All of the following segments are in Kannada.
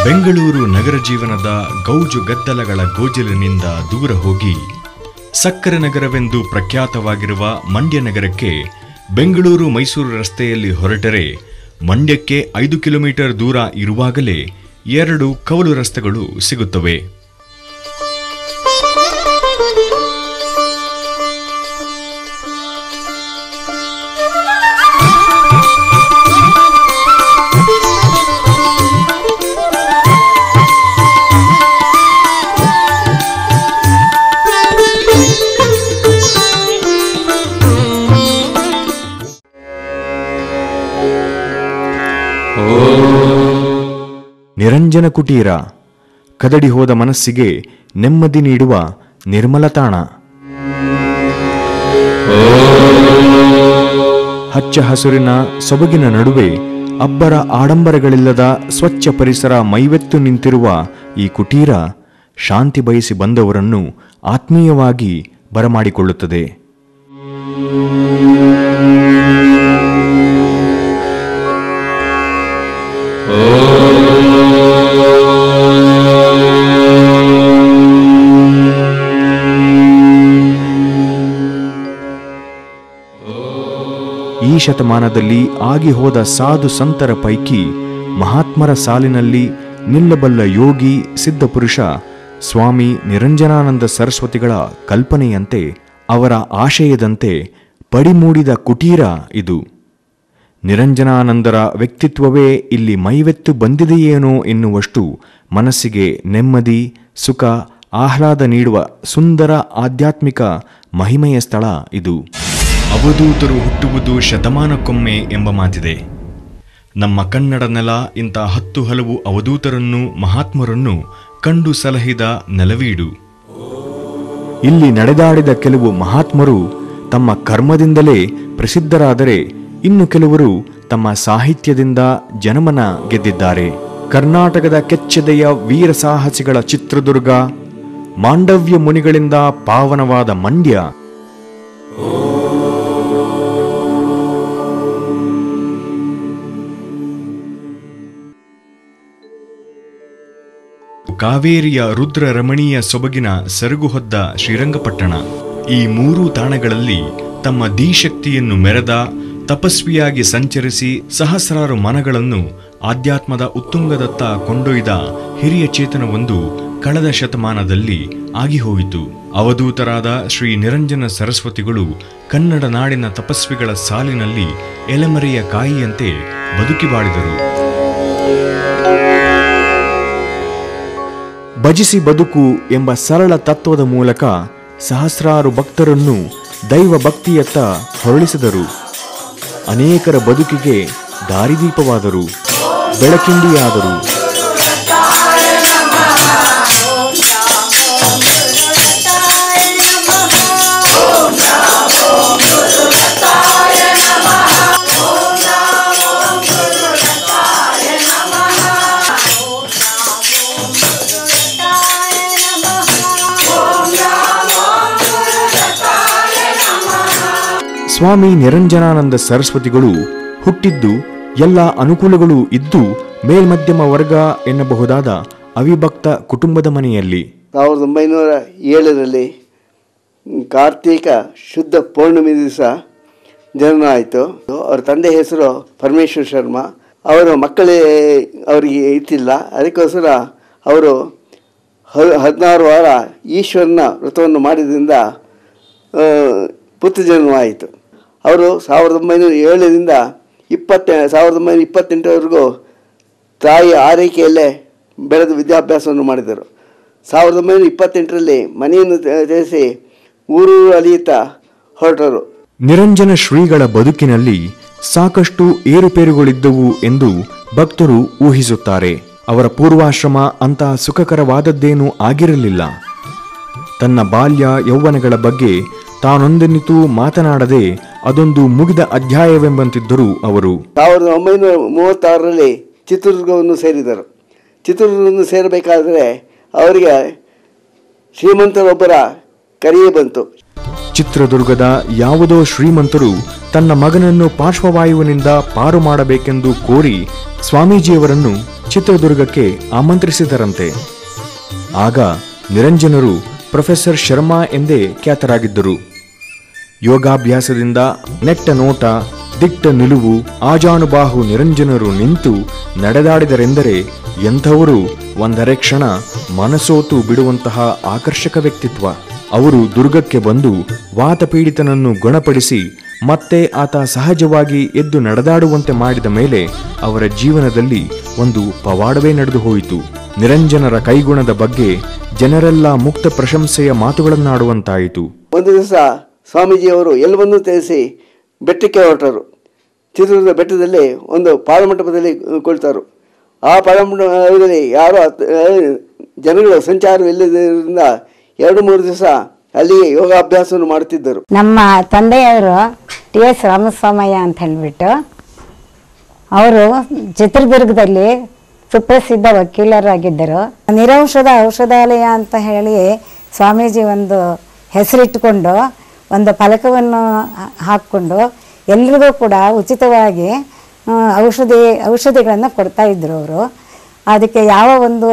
ಬೆಂಗಳೂರು ನಗರ ಜೀವನದ ಗೌಜು ಗದ್ದಲಗಳ ಗೋಜಲಿನಿಂದ ದೂರ ಹೋಗಿ ಸಕ್ಕರೆ ನಗರವೆಂದು ಪ್ರಖ್ಯಾತವಾಗಿರುವ ಮಂಡ್ಯ ನಗರಕ್ಕೆ ಬೆಂಗಳೂರು ಮೈಸೂರು ರಸ್ತೆಯಲ್ಲಿ ಹೊರಟರೆ ಮಂಡ್ಯಕ್ಕೆ ಐದು ಕಿಲೋಮೀಟರ್ ದೂರ ಇರುವಾಗಲೇ ಎರಡು ಕವಲು ರಸ್ತೆಗಳು ಸಿಗುತ್ತವೆ ನಿರಂಜನ ಕುಟೀರ ಕದಡಿ ಹೋದ ಮನಸ್ಸಿಗೆ ನೆಮ್ಮದಿ ನೀಡುವ ನಿರ್ಮಲ ತಾಣ ಹಚ್ಚ ಹಸುರಿನ ಸೊಬಗಿನ ನಡುವೆ ಅಬ್ಬರ ಆಡಂಬರಗಳಿಲ್ಲದ ಸ್ವಚ್ಛ ಪರಿಸರ ಮೈವೆತ್ತು ನಿಂತಿರುವ ಈ ಕುಟೀರ ಶಾಂತಿ ಬಯಸಿ ಬಂದವರನ್ನು ಆತ್ಮೀಯವಾಗಿ ಬರಮಾಡಿಕೊಳ್ಳುತ್ತದೆ ಈ ಶತಮಾನದಲ್ಲಿ ಆಗಿ ಹೋದ ಸಾಧು ಸಂತರ ಪೈಕಿ ಮಹಾತ್ಮರ ಸಾಲಿನಲ್ಲಿ ನಿಲ್ಲಬಲ್ಲ ಯೋಗಿ ಸಿದ್ಧಪುರುಷ ಸ್ವಾಮಿ ನಿರಂಜನಾನಂದ ಸರಸ್ವತಿಗಳ ಕಲ್ಪನೆಯಂತೆ ಅವರ ಆಶಯದಂತೆ ಪಡಿಮೂಡಿದ ಕುಟೀರ ಇದು ನಿರಂಜನಾನಂದರ ವ್ಯಕ್ತಿತ್ವವೇ ಇಲ್ಲಿ ಮೈವೆತ್ತು ಬಂದಿದೆಯೇನೋ ಎನ್ನುವಷ್ಟು ಮನಸ್ಸಿಗೆ ನೆಮ್ಮದಿ ಸುಖ ಆಹ್ಲಾದ ನೀಡುವ ಸುಂದರ ಆಧ್ಯಾತ್ಮಿಕ ಮಹಿಮೆಯ ಸ್ಥಳ ಇದು ಅವಧೂತರು ಹುಟ್ಟುವುದು ಶತಮಾನಕ್ಕೊಮ್ಮೆ ಎಂಬ ಮಾತಿದೆ ನಮ್ಮ ಕನ್ನಡ ನೆಲ ಇಂಥ ಹತ್ತು ಹಲವು ಅವಧೂತರನ್ನು ಮಹಾತ್ಮರನ್ನು ಕಂಡು ಸಲಹಿದ ನೆಲವೀಡು ಇಲ್ಲಿ ನಡೆದಾಡಿದ ಕೆಲವು ಮಹಾತ್ಮರು ತಮ್ಮ ಕರ್ಮದಿಂದಲೇ ಪ್ರಸಿದ್ಧರಾದರೆ ಇನ್ನು ಕೆಲವರು ತಮ್ಮ ಸಾಹಿತ್ಯದಿಂದ ಜನಮನ ಗೆದ್ದಿದ್ದಾರೆ ಕರ್ನಾಟಕದ ಕೆಚ್ಚೆದೆಯ ವೀರ ಸಾಹಸಿಗಳ ಚಿತ್ರದುರ್ಗ ಮಾಂಡವ್ಯ ಮುನಿಗಳಿಂದ ಪಾವನವಾದ ಮಂಡ್ಯ ಕಾವೇರಿಯ ರುದ್ರ ರಮಣೀಯ ಸೊಬಗಿನ ಸೆರಗು ಹೊದ್ದ ಶ್ರೀರಂಗಪಟ್ಟಣ ಈ ಮೂರೂ ತಾಣಗಳಲ್ಲಿ ತಮ್ಮ ಧೀಶಕ್ತಿಯನ್ನು ಮೆರೆದ ತಪಸ್ವಿಯಾಗಿ ಸಂಚರಿಸಿ ಸಹಸ್ರಾರು ಮನಗಳನ್ನು ಆಧ್ಯಾತ್ಮದ ಉತ್ತುಂಗದತ್ತ ಕೊಂಡೊಯ್ದ ಹಿರಿಯ ಚೇತನವೊಂದು ಕಳೆದ ಶತಮಾನದಲ್ಲಿ ಆಗಿಹೋಯಿತು ಅವಧೂತರಾದ ಶ್ರೀ ನಿರಂಜನ ಸರಸ್ವತಿಗಳು ಕನ್ನಡ ನಾಡಿನ ತಪಸ್ವಿಗಳ ಸಾಲಿನಲ್ಲಿ ಎಲೆಮರೆಯ ಕಾಯಿಯಂತೆ ಬದುಕಿ ಬಾಳಿದರು ಭಜಿಸಿ ಬದುಕು ಎಂಬ ಸರಳ ತತ್ವದ ಮೂಲಕ ಸಹಸ್ರಾರು ಭಕ್ತರನ್ನು ದೈವ ಭಕ್ತಿಯತ್ತ ಹೊರಳಿಸಿದರು ಅನೇಕರ ಬದುಕಿಗೆ ದಾರಿದೀಪವಾದರು ಬೆಳಕಿಂಡಿಯಾದರು ಸ್ವಾಮಿ ನಿರಂಜನಾನಂದ ಸರಸ್ವತಿಗಳು ಹುಟ್ಟಿದ್ದು ಎಲ್ಲ ಅನುಕೂಲಗಳು ಇದ್ದು ಮೇಲ್ಮಧ್ಯಮ ವರ್ಗ ಎನ್ನಬಹುದಾದ ಅವಿಭಕ್ತ ಕುಟುಂಬದ ಮನೆಯಲ್ಲಿ ಸಾವಿರದ ಒಂಬೈನೂರ ಏಳರಲ್ಲಿ ಕಾರ್ತೀಕ ಶುದ್ಧ ಪೌರ್ಣಮಿ ದಿವಸ ಜನನ ಆಯಿತು ಅವ್ರ ತಂದೆ ಹೆಸರು ಪರಮೇಶ್ವರ್ ಶರ್ಮಾ ಅವರ ಮಕ್ಕಳೇ ಅವರಿಗೆ ಇತ್ತಿಲ್ಲ ಅದಕ್ಕೋಸ್ಕರ ಅವರು ಹ- ಹದಿನಾರು ವಾರ ಈಶ್ವರನ ವ್ರತವನ್ನು ಮಾಡಿದ್ರಿಂದ ಆ, ಪುತ್ರ ಜನ್ಮ ಆಯಿತು ಅವರು ಸಾವಿರದ ಒಂಬೈನೂರ ಏಳರಿಂದ ಇಪ್ಪತ್ತ ಸಾವಿರದ ಒಂಬೈನೂರ ಇಪ್ಪತ್ತೆಂಟರವರೆಗೂ ತಾಯಿ ಆರೈಕೆಯಲ್ಲೇ ಬೆಳೆದು ವಿದ್ಯಾಭ್ಯಾಸವನ್ನು ಮಾಡಿದರು ಸಾವಿರದ ಒಂಬೈನೂರ ಇಪ್ಪತ್ತೆಂಟರಲ್ಲಿ ಮನೆಯನ್ನು ತೆ- ತ್ಯಜಿಸಿ ಊರು ಅಲಿಯುತ್ತಾ ಹೊರಟರು ನಿರಂಜನ ಶ್ರೀಗಳ ಬದುಕಿನಲ್ಲಿ ಸಾಕಷ್ಟು ಏರುಪೇರುಗಳಿದ್ದವು ಎಂದು ಭಕ್ತರು ಊಹಿಸುತ್ತಾರೆ ಅವರ ಪೂರ್ವಾಶ್ರಮ ಅಂತಹ ಸುಖಕರವಾದದ್ದೇನೂ ಆಗಿರಲಿಲ್ಲ ತನ್ನ ಬಾಲ್ಯ ಯೌವನಗಳ ಬಗ್ಗೆ ತಾನೊಂದೆನಿತೂ ಮಾತನಾಡದೆ ಅದೊಂದು ಮುಗಿದ ಅಧ್ಯಾಯವೆಂಬಂತಿದ್ದರು ಅವರು ಸಾವಿರದ ಒಂಬೈನೂರ ಮೂವತ್ತಾರರಲ್ಲಿ ಚಿತ್ರದುರ್ಗವನ್ನು ಸೇರಿದರು ಚಿತ್ರದುರ್ಗವನ್ನು ಸೇರಬೇಕಾದರೆ ಅವರಿಗೆ ಶ್ರೀಮಂತರೊಬ್ಬರ ಕರೆಯೇ ಬಂತು ಚಿತ್ರದುರ್ಗದ ಯಾವುದೋ ಶ್ರೀಮಂತರು ತನ್ನ ಮಗನನ್ನು ಪಾರ್ಶ್ವವಾಯುವಿನಿಂದ ಪಾರು ಮಾಡಬೇಕೆಂದು ಕೋರಿ ಸ್ವಾಮೀಜಿಯವರನ್ನು ಚಿತ್ರದುರ್ಗಕ್ಕೆ ಆಮಂತ್ರಿಸಿದರಂತೆ ಆಗ ನಿರಂಜನರು ಪ್ರೊಫೆಸರ್ ಶರ್ಮಾ ಎಂದೇ ಖ್ಯಾತರಾಗಿದ್ದರು ಯೋಗಾಭ್ಯಾಸದಿಂದ ನೆಟ್ಟ ನೋಟ ದಿಟ್ಟ ನಿಲುವು ಆಜಾನುಬಾಹು ನಿರಂಜನರು ನಿಂತು ನಡೆದಾಡಿದರೆಂದರೆ ಎಂಥವರು ಒಂದರೆ ಕ್ಷಣ ಮನಸೋತು ಬಿಡುವಂತಹ ಆಕರ್ಷಕ ವ್ಯಕ್ತಿತ್ವ ಅವರು ದುರ್ಗಕ್ಕೆ ಬಂದು ವಾತಪೀಡಿತನನ್ನು ಗುಣಪಡಿಸಿ ಮತ್ತೆ ಆತ ಸಹಜವಾಗಿ ಎದ್ದು ನಡೆದಾಡುವಂತೆ ಮಾಡಿದ ಮೇಲೆ ಅವರ ಜೀವನದಲ್ಲಿ ಒಂದು ಪವಾಡವೇ ನಡೆದು ಹೋಯಿತು ನಿರಂಜನರ ಕೈಗುಣದ ಬಗ್ಗೆ ಜನರೆಲ್ಲ ಮುಕ್ತ ಪ್ರಶಂಸೆಯ ಮಾತುಗಳನ್ನಾಡುವಂತಾಯಿತು ಒಂದು ದಿವಸ ಸ್ವಾಮೀಜಿಯವರು ಎಲ್ಲವನ್ನೂ ತಿಳಿಸಿ ಬೆಟ್ಟಕ್ಕೆ ಹೊರಟರು ಚಿತ್ರದುರ್ಗದ ಬೆಟ್ಟದಲ್ಲಿ ಒಂದು ಪಾದಮಂಟಪದಲ್ಲಿ ಕುಳಿತರು ಆ ಪಾದಮಂಟಪದಲ್ಲಿ ಯಾರೋ ಹತ್- ಆ, ಜನಗಳು ಸಂಚಾರವಿಲ್ಲದ್ರಿಂದ ಎರಡು ಮೂರು ದಿವಸ ಅಲ್ಲಿಯೇ ಯೋಗಾಭ್ಯಾಸವನ್ನು ಮಾಡುತ್ತಿದ್ದರು ನಮ್ಮ ತಂದೆಯವರು ಟಿ ಎಸ್ ರಾಮಸ್ವಾಮಯ್ಯ ಅಂತ ಹೇಳಿಬಿಟ್ಟು ಅವರು ಚಿತ್ರದುರ್ಗದಲ್ಲಿ ಸುಪ್ರಸಿದ್ಧ ವಕೀಲರಾಗಿದ್ದರು ನಿರೌಷಧ ಔಷಧಾಲಯ ಅಂತ ಹೇಳಿ ಸ್ವಾಮೀಜಿ ಒಂದು ಹೆಸರಿಟ್ಟುಕೊಂಡು ಒಂದು ಫಲಕವನ್ನು ಹಾ- ಹಾಕ್ಕೊಂಡು ಎಲ್ರಿಗೂ ಕೂಡ ಉಚಿತವಾಗಿ ಆ, ಔಷಧಿ ಔಷಧಿಗಳನ್ನು ಕೊಡ್ತಾ ಇದ್ರು ಅವರು ಅದಕ್ಕೆ ಯಾವ ಒಂದು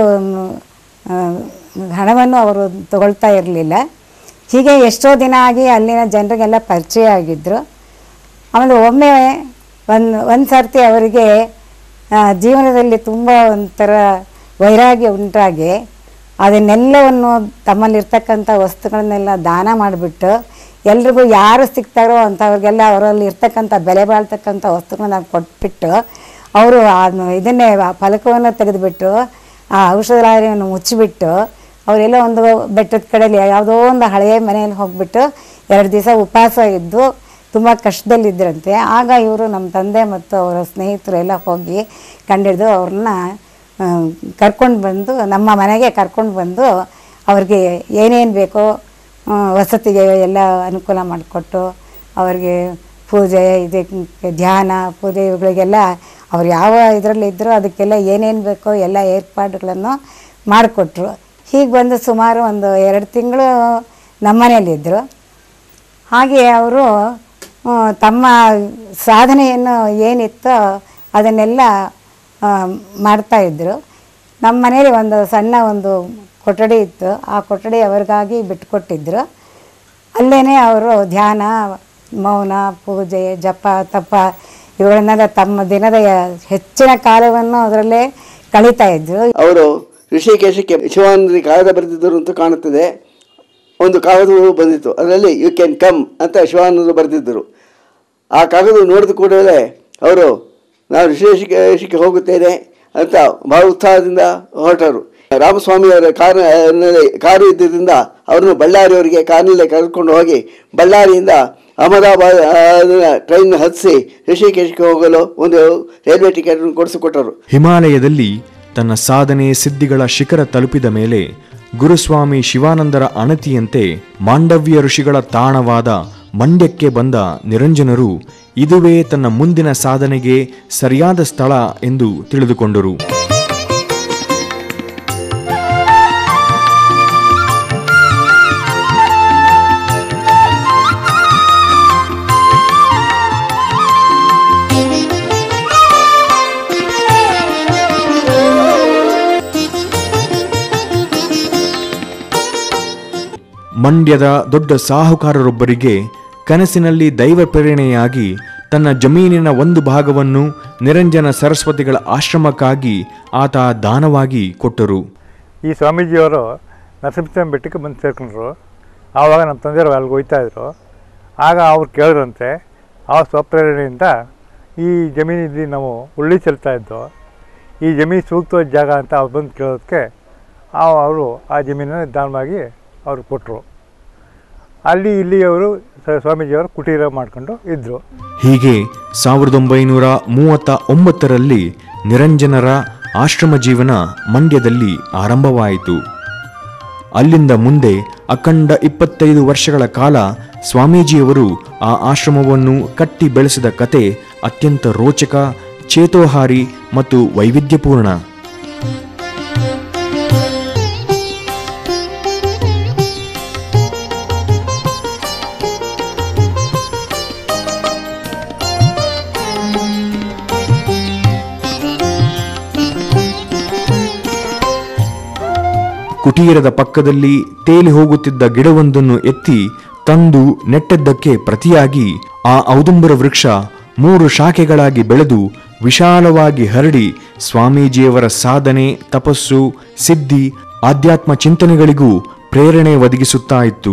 ಆ, ಹಣವನ್ನು ಅವರು ತಗೊಳ್ತಾ ಇರಲಿಲ್ಲ ಹೀಗೆ ಎಷ್ಟೋ ದಿನ ಆಗಿ ಅಲ್ಲಿನ ಜನರಿಗೆಲ್ಲ ಪರಿಚಯ ಆಗಿದ್ದರು ಆಮೇಲೆ ಒಮ್ಮೆ ಒಂದು ಒಂದು ಸರ್ತಿ ಅವರಿಗೆ ಆ, ಜೀವನದಲ್ಲಿ ತುಂಬ ಒಂಥರ ವೈರಾಗ್ಯ ಉಂಟಾಗಿ ಅದನ್ನೆಲ್ಲವನ್ನು ತಮ್ಮಲ್ಲಿರ್ತಕ್ಕಂಥ ವಸ್ತುಗಳನ್ನೆಲ್ಲ ದಾನ ಮಾಡಿಬಿಟ್ಟು ಎಲ್ರಿಗೂ ಯಾರು ಸಿಗ್ತಾರೋ ಅಂಥವ್ರಿಗೆಲ್ಲ ಅವರಲ್ಲಿ ಇರ್ತಕ್ಕಂಥ ಬೆಲೆ ಬಾಳ್ತಕ್ಕಂಥ ವಸ್ತುಗಳನ್ನ ಕೊಟ್ಬಿಟ್ಟು ಅವರು ಇದನ್ನೇ ಆ ಫಲಕವನ್ನು ತೆಗೆದುಬಿಟ್ಟು ಆ ಔಷಧಾಲಯವನ್ನು ಮುಚ್ಚಿಬಿಟ್ಟು ಅವರೆಲ್ಲ ಒಂದು ಬೆಟ್ಟದ ಕಡೆಯಲ್ಲಿ ಯಾವುದೋ ಒಂದು ಹಳೆಯ ಮನೆಯಲ್ಲಿ ಹೋಗ್ಬಿಟ್ಟು ಎರಡು ದಿವಸ ಉಪವಾಸ ಇದ್ದು ತುಂಬ ಕಷ್ಟದಲ್ಲಿದ್ದರಂತೆ ಆಗ ಇವರು ನಮ್ಮ ತಂದೆ ಮತ್ತು ಅವರ ಸ್ನೇಹಿತರು ಎಲ್ಲ ಹೋಗಿ ಕಂಡಿಡಿದು ಅವ್ರನ್ನ ಕರ್ಕೊಂಡು ಬಂದು ನಮ್ಮ ಮನೆಗೆ ಕರ್ಕೊಂಡು ಬಂದು ಅವ್ರಿಗೆ ಏನೇನು ಬೇಕೋ ಆ, ವಸತಿಗೆ ಎಲ್ಲ ಅನುಕೂಲ ಮಾಡಿಕೊಟ್ಟು ಅವ್ರಿಗೆ ಪೂಜೆ ಇದಕ್ಕೆ ಧ್ಯಾನ ಪೂಜೆ ಇವುಗಳಿಗೆಲ್ಲ ಅವ್ರು ಯಾವ ಇದರಲ್ಲಿ ಇದ್ದರೂ ಅದಕ್ಕೆಲ್ಲ ಏನೇನು ಬೇಕೋ ಎಲ್ಲ ಏರ್ಪಾಡುಗಳನ್ನು ಮಾಡಿಕೊಟ್ರು ಹೀಗೆ ಬಂದು ಸುಮಾರು ಒಂದು ಎರಡು ತಿಂಗಳು ನಮ್ಮನೇಲಿದ್ದರು ಹಾಗೆ ಅವರು ಆ, ತಮ್ಮ ಸಾಧನೆಯನ್ನು ಏನಿತ್ತೋ ಅದನ್ನೆಲ್ಲ ಆ, ಮಾಡ್ತಾಯಿದ್ರು ನಮ್ಮ ಮನೇಲಿ ಒಂದು ಸಣ್ಣ ಒಂದು ಕೊಠಡಿ ಇತ್ತು ಆ ಕೊಠಡಿ ಅವ್ರಿಗಾಗಿ ಬಿಟ್ಟುಕೊಟ್ಟಿದ್ರು ಅಲ್ಲೇ ಅವರು ಧ್ಯಾನ ಮೌನ ಪೂಜೆ ಜಪ ತಪ ಇವುಗಳನ್ನೆಲ್ಲ ತಮ್ಮ ದಿನದ ಹೆಚ್ಚಿನ ಕಾಲವನ್ನು ಅದರಲ್ಲೇ ಕಳೀತಾ ಇದ್ರು ಅವರು ಋಷಿಕೇಶಕ್ಕೆ ಶಿವಾನಂದರಿಗೆ ಕಾಗದ ಬರೆದಿದ್ದರು ಅಂತ ಕಾಣುತ್ತದೆ ಒಂದು ಕಾಗದವು ಬಂದಿತ್ತು ಅದರಲ್ಲಿ ಯು ಕ್ಯಾನ್ ಕಮ್ ಅಂತ ಶಿವಾನಂದರು ಬರೆದಿದ್ದರು ಆ ಕಾಗದ ನೋಡಿದ ಕೂಡಲೇ ಅವರು ನಾನು ಋಷಿಕೇಶಕ್ಕೆ ಹೋಗುತ್ತೇನೆ ಅಂತ ಬಹಳ ಉತ್ಸಾಹದಿಂದ ಹೊರಟರು ರಾಮಸ್ವಾಮಿಯವರ ಕಾರಿನಲ್ಲಿ ಕಾರು ಇದ್ದಿದ್ದರಿಂದ ಅವರನ್ನು ಬಳ್ಳಾರಿಯವರಿಗೆ ಕಾರಿನಲ್ಲೇ ಕರೆದುಕೊಂಡು ಹೋಗಿ ಬಳ್ಳಾರಿಯಿಂದ ಅಹಮದಾಬಾದ್ ಟ್ರೈನ್ ಹತ್ತಿಸಿ ಋಷಿಕೇಶಕ್ಕೆ ಹೋಗಲು ಒಂದು ರೈಲ್ವೆ ಟಿಕೆಟ್ ಕೊಡಿಸಿಕೊಟ್ಟರು ಹಿಮಾಲಯದಲ್ಲಿ ತನ್ನ ಸಾಧನೆ ಸಿದ್ಧಿಗಳ ಶಿಖರ ತಲುಪಿದ ಮೇಲೆ ಗುರುಸ್ವಾಮಿ ಶಿವಾನಂದರ ಅಣತಿಯಂತೆ ಮಾಂಡವ್ಯ ಋಷಿಗಳ ತಾಣವಾದ ಮಂಡ್ಯಕ್ಕೆ ಬಂದ ನಿರಂಜನರು ಇದುವೇ ತನ್ನ ಮುಂದಿನ ಸಾಧನೆಗೆ ಸರಿಯಾದ ಸ್ಥಳ ಎಂದು ತಿಳಿದುಕೊಂಡರು ಮಂಡ್ಯದ ದೊಡ್ಡ ಸಾಹುಕಾರರೊಬ್ಬರಿಗೆ ಕನಸಿನಲ್ಲಿ ದೈವ ಪ್ರೇರಣೆಯಾಗಿ ತನ್ನ ಜಮೀನಿನ ಒಂದು ಭಾಗವನ್ನು ನಿರಂಜನ ಸರಸ್ವತಿಗಳ ಆಶ್ರಮಕ್ಕಾಗಿ ಆತ ದಾನವಾಗಿ ಕೊಟ್ಟರು ಈ ಸ್ವಾಮೀಜಿಯವರು ನರಸಿಂಹಸ್ವಾಮಿ ಬೆಟ್ಟಕ್ಕೆ ಬಂದು ಸೇರ್ಕೊಂಡ್ರು ಆವಾಗ ನಮ್ಮ ತಂದೆಯವರು ಅಲ್ಲಿಗೆ ಹೋಗ್ತಾಯಿದ್ರು ಆಗ ಅವ್ರು ಕೇಳಿದ್ರಂತೆ ಆ ಸ್ವಪ್ರೇರಣೆಯಿಂದ ಈ ಜಮೀನಿದ್ದು ನಾವು ಉಳ್ಳಿ ಚೆಲ್ತಾ ಇದ್ದೋ ಈ ಜಮೀನು ಸೂಕ್ತವಾದ ಜಾಗ ಅಂತ ಅವ್ರು ಬಂದು ಕೇಳೋದಕ್ಕೆ ಅವರು ಆ ಜಮೀನನ್ನು ದಾನವಾಗಿ ಅವರು ಕೊಟ್ಟರು ಅಲ್ಲಿ ಇಲ್ಲಿ ಅವರು ಸ್ವಾಮೀಜಿಯವರು ಕುಟೀರ ಮಾಡ್ಕೊಂಡು ಇದ್ದರು ಹೀಗೆ ಸಾವಿರದ ಒಂಬೈನೂರ ಮೂವತ್ತ ಒಂಬತ್ತರಲ್ಲಿ ನಿರಂಜನರ ಆಶ್ರಮ ಜೀವನ ಮಂಡ್ಯದಲ್ಲಿ ಆರಂಭವಾಯಿತು ಅಲ್ಲಿಂದ ಮುಂದೆ ಅಖಂಡ ಇಪ್ಪತ್ತೈದು ವರ್ಷಗಳ ಕಾಲ ಸ್ವಾಮೀಜಿಯವರು ಆ ಆಶ್ರಮವನ್ನು ಕಟ್ಟಿ ಬೆಳೆಸಿದ ಕತೆ ಅತ್ಯಂತ ರೋಚಕ ಚೇತೋಹಾರಿ ಮತ್ತು ವೈವಿಧ್ಯಪೂರ್ಣ ಕುಟೀರದ ಪಕ್ಕದಲ್ಲಿ ತೇಲಿ ಹೋಗುತ್ತಿದ್ದ ಗಿಡವೊಂದನ್ನು ಎತ್ತಿ ತಂದು ನೆಟ್ಟದ್ದಕ್ಕೆ ಪ್ರತಿಯಾಗಿ ಆ ಔದುಂಬರ ವೃಕ್ಷ ಮೂರು ಶಾಖೆಗಳಾಗಿ ಬೆಳೆದು ವಿಶಾಲವಾಗಿ ಹರಡಿ ಸ್ವಾಮೀಜಿಯವರ ಸಾಧನೆ ತಪಸ್ಸು ಸಿದ್ಧಿ ಆಧ್ಯಾತ್ಮ ಚಿಂತನೆಗಳಿಗೂ ಪ್ರೇರಣೆ ಒದಗಿಸುತ್ತಾ ಇತ್ತು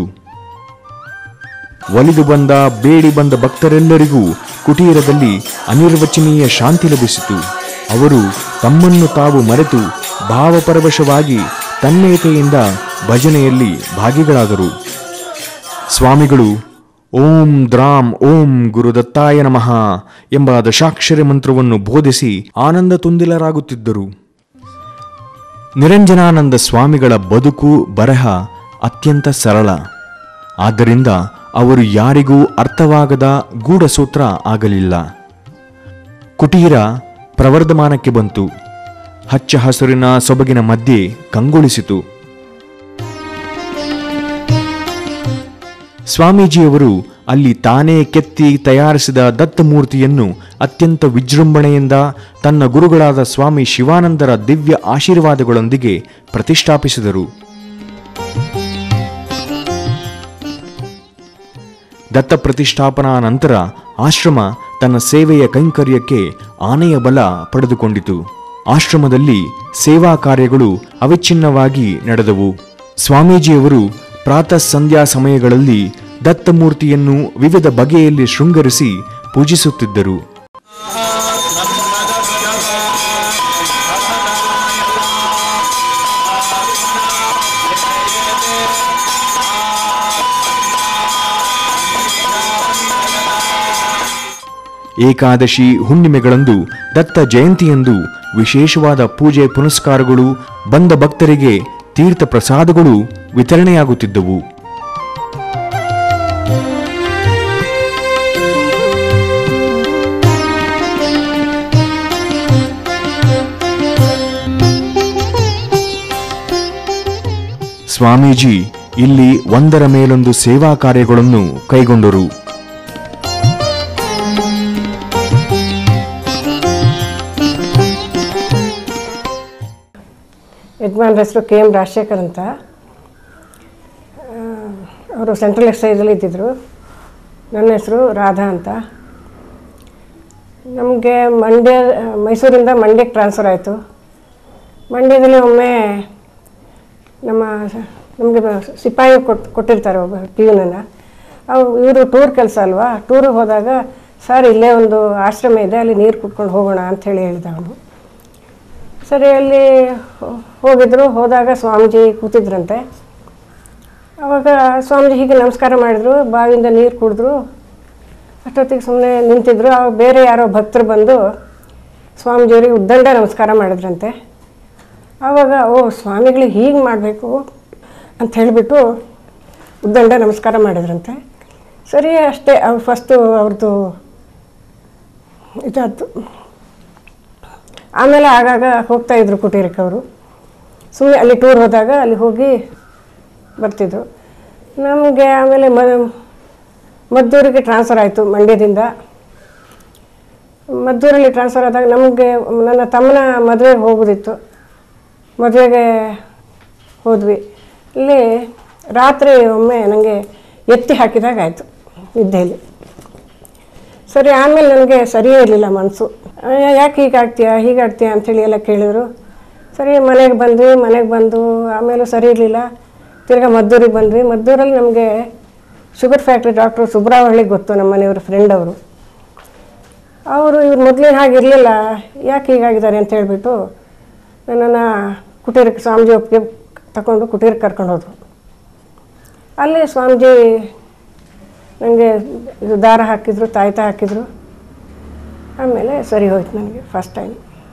ಒಲಿದು ಬಂದ ಬೇಡಿ ಬಂದ ಭಕ್ತರೆಲ್ಲರಿಗೂ ಕುಟೀರದಲ್ಲಿ ಅನಿರ್ವಚನೀಯ ಶಾಂತಿ ಲಭಿಸಿತು ಅವರು ತಮ್ಮನ್ನು ತಾವು ಮರೆತು ಭಾವಪರವಶವಾಗಿ ತನ್ನೇತೆಯಿಂದ ಭಜನೆಯಲ್ಲಿ ಭಾಗಿಗಳಾದರು ಸ್ವಾಮಿಗಳು ಓಂ ದ್ರಾಂ ಓಂ ಗುರುದತ್ತಾಯ ನಮಃ ಎಂಬ ದಶಾಕ್ಷರಿ ಮಂತ್ರವನ್ನು ಬೋಧಿಸಿ ಆನಂದ ತುಂದಿಲರಾಗುತ್ತಿದ್ದರು ನಿರಂಜನಾನಂದ ಸ್ವಾಮಿಗಳ ಬದುಕು ಬರಹ ಅತ್ಯಂತ ಸರಳ ಆದ್ದರಿಂದ ಅವರು ಯಾರಿಗೂ ಅರ್ಥವಾಗದ ಗೂಢಸೂತ್ರ ಆಗಲಿಲ್ಲ ಕುಟೀರ ಪ್ರವರ್ಧಮಾನಕ್ಕೆ ಬಂತು ಹಚ್ಚ ಹಸುರಿನ ಸೊಬಗಿನ ಮಧ್ಯೆ ಕಂಗೊಳಿಸಿತು ಸ್ವಾಮೀಜಿಯವರು ಅಲ್ಲಿ ತಾನೇ ಕೆತ್ತಿ ತಯಾರಿಸಿದ ದತ್ತಮೂರ್ತಿಯನ್ನು ಅತ್ಯಂತ ವಿಜೃಂಭಣೆಯಿಂದ ತನ್ನ ಗುರುಗಳಾದ ಸ್ವಾಮಿ ಶಿವಾನಂದರ ದಿವ್ಯ ಆಶೀರ್ವಾದಗಳೊಂದಿಗೆ ಪ್ರತಿಷ್ಠಾಪಿಸಿದರು ದತ್ತ ಪ್ರತಿಷ್ಠಾಪನಾ ನಂತರ ಆಶ್ರಮ ತನ್ನ ಸೇವೆಯ ಕೈಂಕರ್ಯಕ್ಕೆ ಆನೆಯ ಬಲ ಪಡೆದುಕೊಂಡಿತು ಆಶ್ರಮದಲ್ಲಿ ಸೇವಾ ಕಾರ್ಯಗಳು ಅವಿಚ್ಛಿನ್ನವಾಗಿ ನಡೆದವು ಸ್ವಾಮೀಜಿಯವರು ಪ್ರಾತಃ ಸಂಧ್ಯಾ ಸಮಯಗಳಲ್ಲಿ ದತ್ತಮೂರ್ತಿಯನ್ನು ವಿವಿಧ ಬಗೆಯಲ್ಲಿ ಶೃಂಗರಿಸಿ ಪೂಜಿಸುತ್ತಿದ್ದರು ಏಕಾದಶಿ ಹುಣ್ಣಿಮೆಗಳಂದು ದತ್ತ ಜಯಂತಿಯಂದು ವಿಶೇಷವಾದ ಪೂಜೆ ಪುನಸ್ಕಾರಗಳು ಬಂದ ಭಕ್ತರಿಗೆ ತೀರ್ಥ ಪ್ರಸಾದಗಳು ವಿತರಣೆಯಾಗುತ್ತಿದ್ದವು ಸ್ವಾಮೀಜಿ ಇಲ್ಲಿ ಒಂದರ ಮೇಲೊಂದು ಸೇವಾ ಕಾರ್ಯಗಳನ್ನು ಕೈಗೊಂಡರು ಯಜಮಾನ್ರ ಹೆಸರು ಕೆ ಎಮ್ ರಾಜಶೇಖರ್ ಅಂತ ಅವರು ಸೆಂಟ್ರಲ್ ಎಕ್ಸೈಸಲ್ಲಿ ಇದ್ದಿದ್ದರು ನನ್ನ ಹೆಸರು ರಾಧಾ ಅಂತ ನಮಗೆ ಮಂಡ್ಯ ಮೈಸೂರಿಂದ ಮಂಡ್ಯಕ್ಕೆ ಟ್ರಾನ್ಸ್ಫರ್ ಆಯಿತು ಮಂಡ್ಯದಲ್ಲಿ ಒಮ್ಮೆ ನಮ್ಮ ನಮಗೆ ಸಿಪಾಯಿ ಕೊಟ್ಟು ಕೊಟ್ಟಿರ್ತಾರೆ ಒಬ್ಬ ಪ್ಯೂನನ್ನು ಅವು ಇವರು ಟೂರ್ ಕೆಲಸ ಅಲ್ವಾ ಟೂರಿಗೆ ಹೋದಾಗ ಸರ್ ಇಲ್ಲೇ ಒಂದು ಆಶ್ರಮ ಇದೆ ಅಲ್ಲಿ ನೀರು ಕುಟ್ಕೊಂಡು ಹೋಗೋಣ ಅಂಥೇಳಿ ಹೇಳಿದ ಅವನು ಸರಿ ಅಲ್ಲಿ ಹೋ- ಹೋಗಿದ್ರು ಹೋದಾಗ ಸ್ವಾಮೀಜಿ ಕೂತಿದ್ರಂತೆ ಅವಾಗ ಸ್ವಾಮೀಜಿ ಹೀಗೆ ನಮಸ್ಕಾರ ಮಾಡಿದ್ರು ಬಾವಿಯಿಂದ ನೀರು ಕುಡಿದ್ರು ಅಷ್ಟೊತ್ತಿಗೆ ಸುಮ್ಮನೆ ನಿಂತಿದ್ರು ಆವಾಗ ಬೇರೆ ಯಾರೋ ಭಕ್ತರು ಬಂದು ಸ್ವಾಮೀಜಿಯವ್ರಿಗೆ ಉದ್ದಂಡ ನಮಸ್ಕಾರ ಮಾಡಿದ್ರಂತೆ ಆವಾಗ ಓ ಸ್ವಾಮಿಗಳಿಗೆ ಹೀಗೆ ಮಾಡಬೇಕು ಅಂತ ಹೇಳಿಬಿಟ್ಟು ಉದ್ದಂಡ ನಮಸ್ಕಾರ ಮಾಡಿದ್ರಂತೆ ಸರಿ ಅಷ್ಟೇ ಅವ್ರು ಫಸ್ಟು ಅವ್ರದ್ದು ಇದಾಯ್ತು ಆಮೇಲೆ ಆಗಾಗ ಹೋಗ್ತಾ ಇದ್ರು ಕುಟೀರಕ್ಕೆ ಅವರು ಸುಮ್ಮನೆ ಅಲ್ಲಿ ಟೂರ್ ಹೋದಾಗ ಅಲ್ಲಿ ಹೋಗಿ ಬರ್ತಿದ್ರು ನಮಗೆ ಆಮೇಲೆ ಮ ಮದ್ದೂರಿಗೆ ಟ್ರಾನ್ಸ್ಫರ್ ಆಯಿತು ಮಂಡ್ಯದಿಂದ ಮದ್ದೂರಲ್ಲಿ ಟ್ರಾನ್ಸ್ಫರ್ ಆದಾಗ ನಮಗೆ ನನ್ನ ತಮ್ಮನ ಮದುವೆಗೆ ಹೋಗೋದಿತ್ತು ಮದುವೆಗೆ ಹೋದ್ವಿ ಇಲ್ಲಿ ರಾತ್ರಿ ಒಮ್ಮೆ ನನಗೆ ಎತ್ತಿ ಹಾಕಿದಾಗ ಆಯಿತು ನಿದ್ದೆಯಲ್ಲಿ ಸರಿ ಆಮೇಲೆ ನನಗೆ ಸರಿಯೇ ಇರಲಿಲ್ಲ ಮನಸ್ಸು ಯಾಕೆ ಹೀಗಾಗ್ತೀಯಾ ಹೀಗಾಗ್ತೀಯಾ ಅಂಥೇಳಿ ಎಲ್ಲ ಕೇಳಿದರು ಸರಿ ಮನೆಗೆ ಬಂದ್ವಿ ಮನೆಗೆ ಬಂದು ಆಮೇಲೂ ಸರಿ ಇರಲಿಲ್ಲ ತಿರ್ಗಾ ಮದ್ದೂರಿಗೆ ಬಂದ್ವಿ ಮದ್ದೂರಲ್ಲಿ ನಮಗೆ ಶುಗರ್ ಫ್ಯಾಕ್ಟ್ರಿ ಡಾಕ್ಟ್ರು ಸುಬ್ರಾವಹಳ್ಳಿಗೆ ಗೊತ್ತು ನಮ್ಮ ಮನೆಯವ್ರ ಫ್ರೆಂಡ್ ಅವರು ಅವರು ಇವ್ರು ಮೊದಲಿನ ಹಾಗೆ ಇರಲಿಲ್ಲ ಯಾಕೆ ಹೀಗಾಗಿದ್ದಾರೆ ಅಂತ ಹೇಳ್ಬಿಟ್ಟು ನನ್ನನ್ನು ಕುಟೀರಕ್ಕೆ ಸ್ವಾಮೀಜಿ ಒಪ್ಪಿಗೆ ತಗೊಂಡು ಕುಟೀರಕ್ಕೆ ಕರ್ಕೊಂಡು ಹೋದ್ರು ಅಲ್ಲಿ ಸ್ವಾಮೀಜಿ ನನಗೆ ಇದು ದಾರ ಹಾಕಿದ್ರು ತಾಯ್ತ ಹಾಕಿದ್ರು ಆಮೇಲೆ ಸರಿ ಹೋಯ್ತು ನನಗೆ ಫಸ್ಟ್ ಟೈಮ್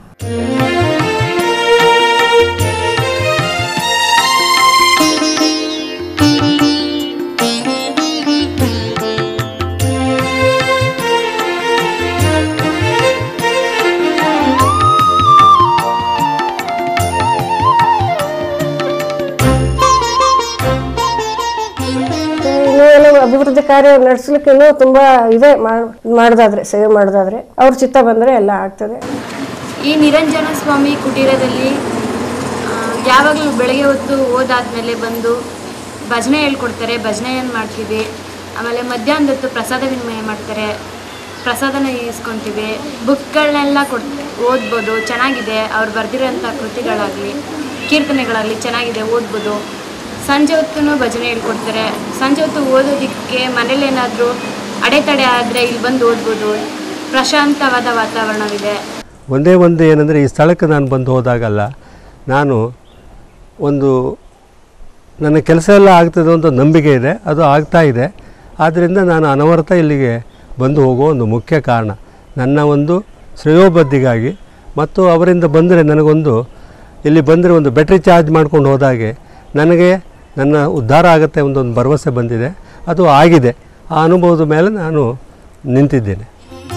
ಇನ್ನೂ ಏನೋ ಅಭಿವೃದ್ಧಿ ಕಾರ್ಯ ನಡೆಸಲಿಕ್ಕೆ ಇನ್ನೂ ತುಂಬ ಇದೆ ಮಾಡೋದಾದ್ರೆ ಸೇವೆ ಮಾಡೋದಾದ್ರೆ ಅವ್ರ ಚಿತ್ತ ಬಂದರೆ ಎಲ್ಲ ಆಗ್ತದೆ ಈ ನಿರಂಜನ ಸ್ವಾಮಿ ಕುಟೀರದಲ್ಲಿ ಆ, ಯಾವಾಗಲೂ ಬೆಳಗ್ಗೆ ಹೊತ್ತು ಓದಾದ್ಮೇಲೆ ಬಂದು ಭಜನೆ ಹೇಳ್ಕೊಡ್ತಾರೆ ಭಜನೆಯನ್ನು ಮಾಡ್ತೀವಿ ಆಮೇಲೆ ಮಧ್ಯಾಹ್ನದ ಹೊತ್ತು ಪ್ರಸಾದ ವಿನಿಮಯ ಮಾಡ್ತಾರೆ ಪ್ರಸಾದನ ಇಸ್ಕೊತೀವಿ ಬುಕ್ಗಳನ್ನೆಲ್ಲ ಕೊಡ್ ಓದ್ಬೋದು ಚೆನ್ನಾಗಿದೆ ಅವ್ರು ಬರೆದಿರೋಂಥ ಕೃತಿಗಳಾಗಲಿ ಕೀರ್ತನೆಗಳಾಗಲಿ ಚೆನ್ನಾಗಿದೆ ಓದ್ಬೋದು ಸಂಜೆ ಹೊತ್ತು ಭಜನೆ ಹೇಳ್ಕೊಡ್ತಾರೆ ಸಂಜೆ ಹೊತ್ತು ಓದೋದಕ್ಕೆ ಮನೇಲಿ ಏನಾದರೂ ಅಡೆತಡೆ ಆದರೆ ಇಲ್ಲಿ ಬಂದು ಓದ್ಬೋದು ಪ್ರಶಾಂತವಾದ ವಾತಾವರಣವಿದೆ ಒಂದೇ ಒಂದು ಏನಂದರೆ ಈ ಸ್ಥಳಕ್ಕೆ ನಾನು ಬಂದು ಹೋದಾಗಲ್ಲ ನಾನು ಒಂದು ನನ್ನ ಕೆಲಸ ಎಲ್ಲ ಆಗ್ತದೆ ಅಂತ ನಂಬಿಕೆ ಇದೆ ಅದು ಆಗ್ತಾ ಇದೆ ಆದ್ದರಿಂದ ನಾನು ಅನವರತ ಇಲ್ಲಿಗೆ ಬಂದು ಹೋಗೋ ಒಂದು ಮುಖ್ಯ ಕಾರಣ ನನ್ನ ಒಂದು ಶ್ರೇಯೋಬದ್ಧಿಗಾಗಿ ಮತ್ತು ಅವರಿಂದ ಬಂದರೆ ನನಗೊಂದು ಇಲ್ಲಿ ಬಂದರೆ ಒಂದು ಬ್ಯಾಟ್ರಿ ಚಾರ್ಜ್ ಮಾಡ್ಕೊಂಡು ಹೋದಾಗೆ ನನಗೆ ನನ್ನ ಉದ್ಧಾರ ಆಗುತ್ತೆ ಒಂದೊಂದು ಭರವಸೆ ಬಂದಿದೆ ಅದು ಆಗಿದೆ ಆ ಅನುಭವದ ಮೇಲೆ ನಾನು ನಿಂತಿದ್ದೇನೆ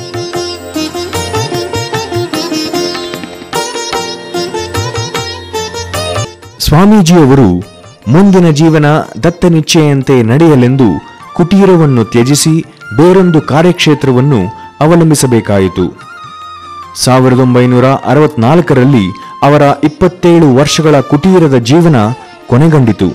ಸ್ವಾಮೀಜಿಯವರು ಮುಂದಿನ ಜೀವನ ದತ್ತನಿಚ್ಛೆಯಂತೆ ನಡೆಯಲೆಂದು ಕುಟೀರವನ್ನು ತ್ಯಜಿಸಿ ಬೇರೊಂದು ಕಾರ್ಯಕ್ಷೇತ್ರವನ್ನು ಅವಲಂಬಿಸಬೇಕಾಯಿತು ಸಾವಿರದ ಒಂಬೈನೂರ ಅರವತ್ನಾಲ್ಕರಲ್ಲಿ ಅವರ ಇಪ್ಪತ್ತೇಳು ವರ್ಷಗಳ ಕುಟೀರದ ಜೀವನ ಕೊನೆಗೊಂಡಿತು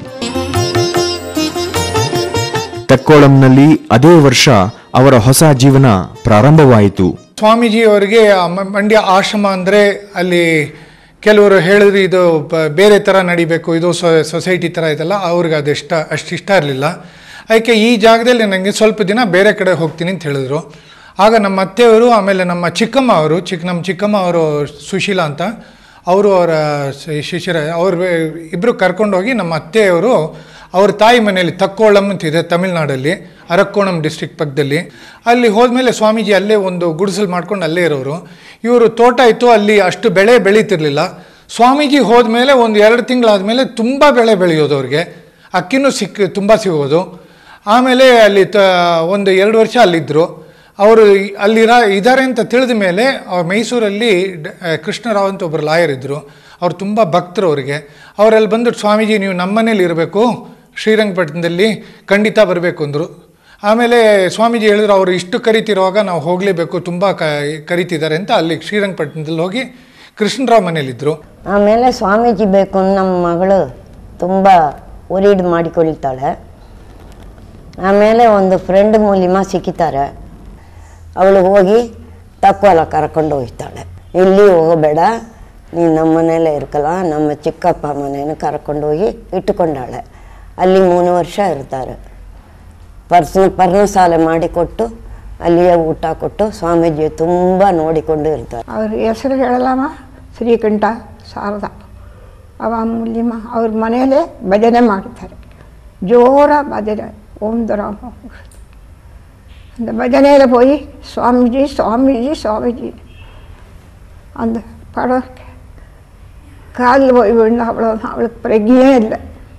ತಕ್ಕೋಳಂನಲ್ಲಿ ಅದೇ ವರ್ಷ ಅವರ ಹೊಸ ಜೀವನ ಪ್ರಾರಂಭವಾಯಿತು ಸ್ವಾಮೀಜಿಯವರಿಗೆ ಆ ಮ- ಮಂಡ್ಯ ಆಶ್ರಮ ಅಂದರೆ ಅಲ್ಲಿ ಕೆಲವರು ಹೇಳಿದ್ರು ಇದು ಬ- ಬೇರೆ ಥರ ನಡಿಬೇಕು ಇದು ಸೊ- ಸೊಸೈಟಿ ಥರ ಇದೆಲ್ಲ ಅವ್ರಿಗೆ ಅದು ಇಷ್ಟ ಅಷ್ಟು ಇಷ್ಟ ಇರಲಿಲ್ಲ ಅದಕ್ಕೆ ಈ ಜಾಗದಲ್ಲಿ ನನಗೆ ಸ್ವಲ್ಪ ದಿನ ಬೇರೆ ಕಡೆ ಹೋಗ್ತೀನಿ ಅಂತ ಹೇಳಿದ್ರು ಆಗ ನಮ್ಮ ಅತ್ತೆಯವರು ಆಮೇಲೆ ನಮ್ಮ ಚಿಕ್ಕಮ್ಮ ಅವರು ಚಿಕ್ಕ ನಮ್ಮ ಚಿಕ್ಕಮ್ಮ ಅವರು ಸುಶೀಲಾ ಅಂತ ಅವರು ಅವರ ಶ- ಶಿಷ್ಯರ ಅವ್ರು ಇಬ್ಬರು ಕರ್ಕೊಂಡೋಗಿ ನಮ್ಮ ಅತ್ತೆಯವರು ಅವ್ರ ತಾಯಿ ಮನೆಯಲ್ಲಿ ತಕ್ಕೋಳಂ ಅಂತ ಇದೆ ತಮಿಳ್ನಾಡಲ್ಲಿ ಅರಕ್ಕೋಣಂ ಡಿಸ್ಟ್ರಿಕ್ಟ್ ಪಕ್ಕದಲ್ಲಿ ಅಲ್ಲಿ ಹೋದ್ಮೇಲೆ ಸ್ವಾಮೀಜಿ ಅಲ್ಲೇ ಒಂದು ಗುಡಿಸಲು ಮಾಡ್ಕೊಂಡು ಅಲ್ಲೇ ಇರೋರು ಇವರು ತೋಟ ಇತ್ತು ಅಲ್ಲಿ ಅಷ್ಟು ಬೆಳೆ ಬೆಳೀತಿರ್ಲಿಲ್ಲ ಸ್ವಾಮೀಜಿ ಹೋದ್ಮೇಲೆ ಒಂದು ಎರಡು ತಿಂಗಳಾದಮೇಲೆ ತುಂಬ ಬೆಳೆ ಬೆಳೆಯೋದು ಅವ್ರಿಗೆ ಅಕ್ಕಿನೂ ಸಿಕ್ಕ ತುಂಬ ಸಿಗೋದು ಆಮೇಲೆ ಅಲ್ಲಿ ತ ಒಂದು ಎರಡು ವರ್ಷ ಅಲ್ಲಿದ್ದರು ಅವರು ಅಲ್ಲಿರ ಇದ್ದಾರೆ ಅಂತ ತಿಳಿದ ಮೇಲೆ ಅವ್ರು ಮೈಸೂರಲ್ಲಿ ಡ- ಆ, ಕೃಷ್ಣರಾವ್ ಅಂತ ಒಬ್ಬರು ಲಾಯರ್ ಇದ್ದರು ಅವ್ರು ತುಂಬ ಭಕ್ತರು ಅವರಿಗೆ ಅವರಲ್ಲಿ ಬಂದು ಸ್ವಾಮೀಜಿ ನೀವು ನಮ್ಮನೇಲಿ ಇರಬೇಕು ಶ್ರೀರಂಗಪಟ್ಟಣದಲ್ಲಿ ಖಂಡಿತ ಬರಬೇಕು ಅಂದರು ಆಮೇಲೆ ಸ್ವಾಮೀಜಿ ಹೇಳಿದ್ರು ಅವರು ಇಷ್ಟು ಕರಿತಿರುವಾಗ ನಾವು ಹೋಗಲೇಬೇಕು ತುಂಬ ಕ ಕರಿತಿದ್ದಾರೆ ಅಂತ ಅಲ್ಲಿ ಶ್ರೀರಂಗಪಟ್ಟಣದಲ್ಲಿ ಹೋಗಿ ಕೃಷ್ಣರಾವ್ ಮನೇಲಿದ್ದರು ಆಮೇಲೆ ಸ್ವಾಮೀಜಿ ಬೇಕು ಅಂತ ನಮ್ಮ ಮಗಳು ತುಂಬ ಒರಿಡ್ ಮಾಡಿಕೊಳ್ತಾಳೆ ಆಮೇಲೆ ಒಂದು ಫ್ರೆಂಡ್ ಮೂಲಿಮ ಸಿಕ್ಕಿತಾರೆ ಅವಳು ಹೋಗಿ ತಕ್ಕೋಲ ಕರ್ಕೊಂಡು ಹೋಗ್ತಾಳೆ ಇಲ್ಲಿ ಹೋಗಬೇಡ ನೀನು ನಮ್ಮ ಮನೇಲೇ ಇರ್ಕಲ್ಲ ನಮ್ಮ ಚಿಕ್ಕಪ್ಪ ಮನೇನ ಕರ್ಕೊಂಡು ಹೋಗಿ ಇಟ್ಟುಕೊಂಡಾಳೆ ಅಲ್ಲಿ ಮೂರು ವರ್ಷ ಇರ್ತಾರೆ ಪರ್ಸನ ಪರ್ಣಶಾಲೆ ಮಾಡಿಕೊಟ್ಟು ಅಲ್ಲಿಯೇ ಊಟ ಕೊಟ್ಟು ಸ್ವಾಮೀಜಿ ತುಂಬ ನೋಡಿಕೊಂಡು ಇರ್ತಾರೆ ಅವ್ರ ಹೆಸರು ಹೇಳಲ್ಲಮ್ಮ ಶ್ರೀಕಂಠ ಶಾರದಾ ಅವ ಮುಲ್ಲಿಮ ಅವ್ರ ಮನೆಯಲ್ಲೇ ಭಜನೆ ಮಾಡ್ತಾರೆ ಜೋರ ಭಜನೆ ಓಂ ರಾಮ அந்த பஜனையில் போய் சுவாமிஜி சுவாமிஜி சுவாமிஜி அந்த படம் காலில் போய் விழுந்து அவ்வளோதான் அவளுக்கு பிரஜையே இல்லை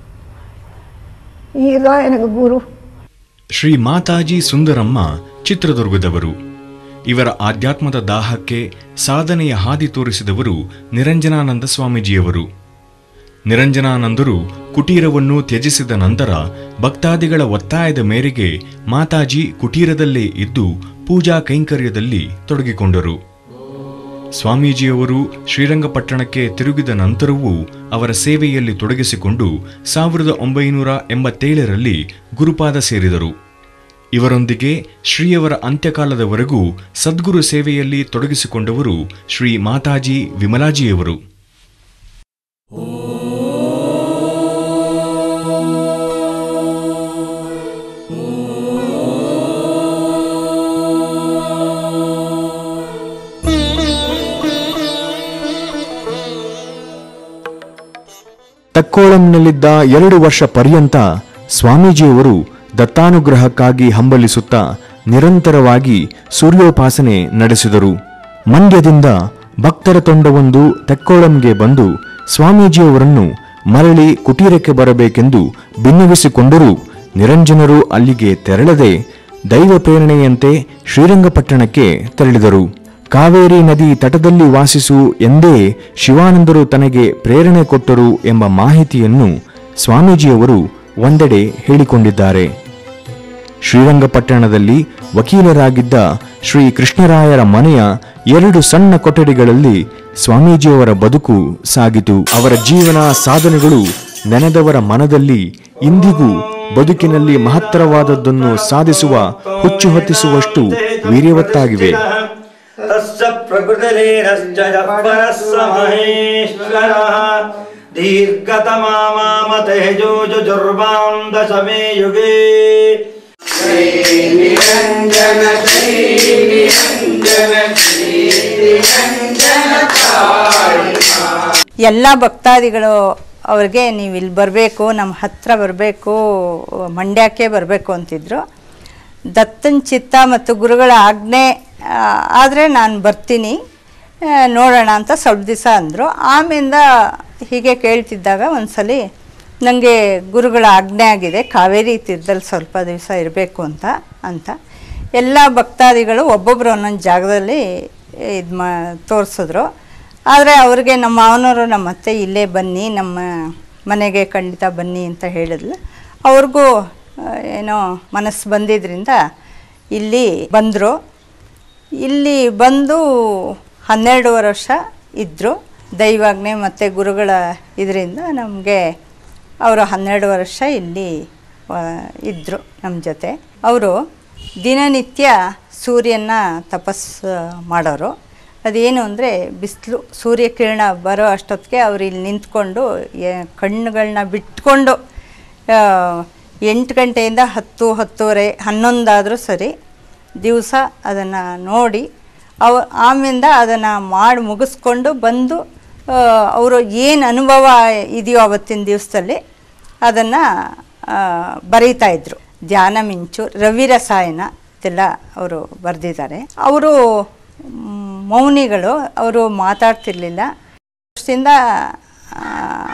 இதுதான் எனக்கு குரு ಶ್ರೀ ಮಾತಾಜಿ ಸುಂದರಮ್ಮ ಚಿತ್ರದುರ್ಗದವರು ಇವರ ಆಧ್ಯಾತ್ಮದ ದಾಹಕ್ಕೆ ಸಾಧನೆಯ ಹಾದಿ ತೋರಿಸಿದವರು ನಿರಂಜನಾನಂದ ಸ್ವಾಮೀಜಿಯವರು ನಿರಂಜನಾನಂದರು ಕುಟೀರವನ್ನು ತ್ಯಜಿಸಿದ ನಂತರ ಭಕ್ತಾದಿಗಳ ಒತ್ತಾಯದ ಮೇರೆಗೆ ಮಾತಾಜಿ ಕುಟೀರದಲ್ಲೇ ಇದ್ದು ಪೂಜಾ ಕೈಂಕರ್ಯದಲ್ಲಿ ತೊಡಗಿಕೊಂಡರು ಸ್ವಾಮೀಜಿಯವರು ಶ್ರೀರಂಗಪಟ್ಟಣಕ್ಕೆ ತಿರುಗಿದ ನಂತರವೂ ಅವರ ಸೇವೆಯಲ್ಲಿ ತೊಡಗಿಸಿಕೊಂಡು ಸಾವಿರದ ಒಂಬೈನೂರ ಎಂಬತ್ತೇಳರಲ್ಲಿ ಗುರುಪಾದ ಸೇರಿದರು ಇವರೊಂದಿಗೆ ಶ್ರೀಯವರ ಅಂತ್ಯಕಾಲದವರೆಗೂ ಸದ್ಗುರು ಸೇವೆಯಲ್ಲಿ ತೊಡಗಿಸಿಕೊಂಡವರು ಶ್ರೀ ಮಾತಾಜಿ ವಿಮಲಾಜಿಯವರು ತಕ್ಕೋಳಂನಲ್ಲಿದ್ದ ಎರಡು ವರ್ಷ ಪರ್ಯಂತ ಸ್ವಾಮೀಜಿಯವರು ದತ್ತಾನುಗ್ರಹಕ್ಕಾಗಿ ಹಂಬಲಿಸುತ್ತಾ ನಿರಂತರವಾಗಿ ಸೂರ್ಯೋಪಾಸನೆ ನಡೆಸಿದರು ಮಂಡ್ಯದಿಂದ ಭಕ್ತರ ತಂಡವೊಂದು ತೆಕ್ಕೋಳಂಗೆ ಬಂದು ಸ್ವಾಮೀಜಿಯವರನ್ನು ಮರಳಿ ಕುಟೀರಕ್ಕೆ ಬರಬೇಕೆಂದು ಭಿನ್ನವಿಸಿಕೊಂಡರೂ ನಿರಂಜನರು ಅಲ್ಲಿಗೆ ತೆರಳದೆ ದೈವ ಪ್ರೇರಣೆಯಂತೆ ಶ್ರೀರಂಗಪಟ್ಟಣಕ್ಕೆ ತೆರಳಿದರು ಕಾವೇರಿ ನದಿ ತಟದಲ್ಲಿ ವಾಸಿಸು ಎಂದೇ ಶಿವಾನಂದರು ತನಗೆ ಪ್ರೇರಣೆ ಕೊಟ್ಟರು ಎಂಬ ಮಾಹಿತಿಯನ್ನು ಸ್ವಾಮೀಜಿಯವರು ಒಂದೆಡೆ ಹೇಳಿಕೊಂಡಿದ್ದಾರೆ ಶ್ರೀರಂಗಪಟ್ಟಣದಲ್ಲಿ ವಕೀಲರಾಗಿದ್ದ ಶ್ರೀ ಕೃಷ್ಣರಾಯರ ಮನೆಯ ಎರಡು ಸಣ್ಣ ಕೊಠಡಿಗಳಲ್ಲಿ ಸ್ವಾಮೀಜಿಯವರ ಬದುಕು ಸಾಗಿತು ಅವರ ಜೀವನ ಸಾಧನೆಗಳು ನೆನೆದವರ ಮನದಲ್ಲಿ ಇಂದಿಗೂ ಬದುಕಿನಲ್ಲಿ ಮಹತ್ತರವಾದದ್ದನ್ನು ಸಾಧಿಸುವ ಹುಚ್ಚು ಹೊತ್ತಿಸುವಷ್ಟು ವೀರ್ಯವತ್ತಾಗಿವೆ तस्य प्रकृतिरेरश्च यः परः स महेश्वरः दीर्घतमा मामतेजो जुजुर्वां दशमे युगे ಎಲ್ಲ ಭಕ್ತಾದಿಗಳು ಅವ್ರಿಗೆ ನೀವು ಇಲ್ಲಿ ಬರಬೇಕು ನಮ್ಮ ಹತ್ರ ಬರಬೇಕು ಮಂಡ್ಯಕ್ಕೆ ಬರಬೇಕು ಅಂತಿದ್ರು ದತ್ತನ ಚಿತ್ತ ಮತ್ತು ಗುರುಗಳ ಆಜ್ಞೆ ಆದರೆ ನಾನು ಬರ್ತೀನಿ ಆ, ನೋಡೋಣ ಅಂತ ಸ್ವಲ್ಪ ದಿವಸ ಅಂದರು ಆಮೇಲಿಂದ ಹೀಗೆ ಕೇಳ್ತಿದ್ದಾಗ ಒಂದ್ಸಲಿ ನನಗೆ ಗುರುಗಳ ಆಜ್ಞೆ ಆಗಿದೆ ಕಾವೇರಿ ತೀರದಲ್ಲಿ ಸ್ವಲ್ಪ ದಿವಸ ಇರಬೇಕು ಅಂತ ಅಂತ ಎಲ್ಲ ಭಕ್ತಾದಿಗಳು ಒಬ್ಬೊಬ್ಬರು ಒಂದೊಂದು ಜಾಗದಲ್ಲಿ ಇದು ಮಾ ತೋರಿಸಿದ್ರು ಆದರೆ ಅವ್ರಿಗೆ ನಮ್ಮ ಮಾವನವರು ನಮ್ಮ ಅತ್ತೆ ಇಲ್ಲೇ ಬನ್ನಿ ನಮ್ಮ ಮನೆಗೆ ಖಂಡಿತ ಬನ್ನಿ ಅಂತ ಹೇಳಿದ್ಲು ಅವ್ರಿಗೂ ಆ, ಏನೋ ಮನಸ್ಸು ಬಂದಿದ್ದರಿಂದ ಇಲ್ಲಿ ಬಂದರು ಇಲ್ಲಿ ಬಂದು ಹನ್ನೆರಡು ವರ್ಷ ಇದ್ದರು ದೈವಾಜ್ಞೆ ಮತ್ತು ಗುರುಗಳ ಇದರಿಂದ ನಮಗೆ ಅವರು ಹನ್ನೆರಡು ವರ್ಷ ಇಲ್ಲಿ ಇದ್ದರು ನಮ್ಮ ಜೊತೆ ಅವರು ದಿನನಿತ್ಯ ಸೂರ್ಯನ ತಪಸ್ಸು ಮಾಡೋರು ಅದೇನು ಅಂದರೆ ಬಿಸಿಲು ಸೂರ್ಯಕಿರಣ ಬರೋ ಅಷ್ಟೊತ್ತಿಗೆ ಅವ್ರು ಇಲ್ಲಿ ನಿಂತ್ಕೊಂಡು ಎ- ಕಣ್ಣುಗಳನ್ನ ಬಿಟ್ಕೊಂಡು ಆ, ಎಂಟು ಗಂಟೆಯಿಂದ ಹತ್ತು ಹತ್ತುವರೆ ಹನ್ನೊಂದಾದರೂ ಸರಿ ದಿವಸ ಅದನ್ನು ನೋಡಿ ಅವ ಆಮೇಲಿಂದ ಅದನ್ನು ಮಾಡಿ ಮುಗಿಸ್ಕೊಂಡು ಬಂದು ಅವರು ಏನು ಅನುಭವ ಇದೆಯೋ ಅವತ್ತಿನ ದಿವಸದಲ್ಲಿ ಅದನ್ನು ಬರೀತಾ ಇದ್ರು ಧ್ಯಾನ ಮಿಂಚು ರವಿ ರಸಾಯನ ಇದೆಲ್ಲ ಅವರು ಬರೆದಿದ್ದಾರೆ ಅವರು ಮೌನಿಗಳು ಅವರು ಮಾತಾಡ್ತಿರ್ಲಿಲ್ಲ ವರ್ಷದಿಂದ ಆ,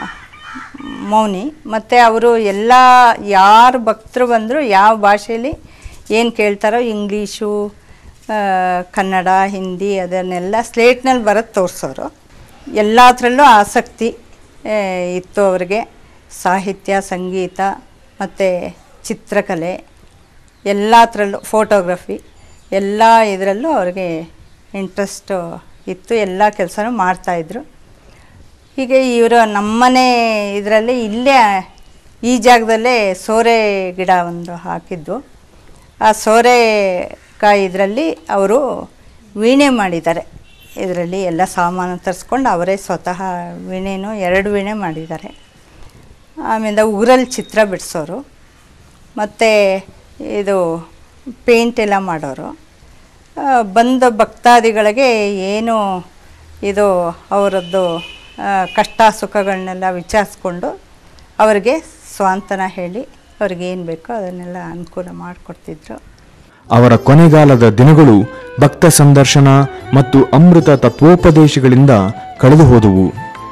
ಮೌನಿ ಮತ್ತು ಅವರು ಎಲ್ಲ ಯಾರು ಭಕ್ತರು ಬಂದರೂ ಯಾವ ಭಾಷೆಯಲ್ಲಿ ಏನು ಕೇಳ್ತಾರೋ ಇಂಗ್ಲೀಷು ಆ, ಕನ್ನಡ ಹಿಂದಿ ಅದನ್ನೆಲ್ಲ ಸ್ಲೇಟ್ನಲ್ಲಿ ಬರೋದು ತೋರಿಸೋರು ಎಲ್ಲದರಲ್ಲೂ ಆಸಕ್ತಿ ಆ, ಇತ್ತು ಅವರಿಗೆ ಸಾಹಿತ್ಯ ಸಂಗೀತ ಮತ್ತು ಚಿತ್ರಕಲೆ ಎಲ್ಲದರಲ್ಲೂ ಫೋಟೋಗ್ರಫಿ ಎಲ್ಲ ಇದರಲ್ಲೂ ಅವ್ರಿಗೆ ಇಂಟ್ರೆಸ್ಟು ಇತ್ತು ಎಲ್ಲ ಕೆಲಸನೂ ಮಾಡ್ತಾಯಿದ್ರು ಹೀಗೆ ಇವರು ನಮ್ಮನೆ ಇದರಲ್ಲಿ ಇಲ್ಲೇ ಈ ಜಾಗದಲ್ಲೇ ಸೋರೆ ಗಿಡ ಒಂದು ಹಾಕಿದ್ದು ಆ ಸೋರೆಕಾಯಿ ಇದರಲ್ಲಿ ಅವರು ವೀಣೆ ಮಾಡಿದ್ದಾರೆ ಇದರಲ್ಲಿ ಎಲ್ಲ ಸಾಮಾನು ತರಿಸ್ಕೊಂಡು ಅವರೇ ಸ್ವತಃ ವೀಣೆನೂ ಎರಡು ವೀಣೆ ಮಾಡಿದ್ದಾರೆ ಆಮೇಲೆ ಊರಲ್ಲಿ ಚಿತ್ರ ಬಿಡಿಸೋರು ಮತ್ತು ಇದು ಪೇಂಟ್ ಎಲ್ಲ ಮಾಡೋರು ಆ, ಬಂದ ಭಕ್ತಾದಿಗಳಿಗೆ ಏನು ಇದು ಅವರದ್ದು ಆ, ಕಷ್ಟ ಸುಖಗಳನ್ನೆಲ್ಲ ವಿಚಾರಿಸ್ಕೊಂಡು ಅವರಿಗೆ ಸ್ವಾಂತನ ಹೇಳಿ ಅವ್ರಿಗೆ ಏನು ಬೇಕೋ ಅದನ್ನೆಲ್ಲ ಅನುಕೂಲ ಮಾಡಿಕೊಡ್ತಿದ್ರು ಅವರ ಕೊನೆಗಾಲದ ದಿನಗಳು ಭಕ್ತ ಸಂದರ್ಶನ ಮತ್ತು ಅಮೃತ ತತ್ವೋಪದೇಶಗಳಿಂದ ಕಳೆದು ಹೋದವು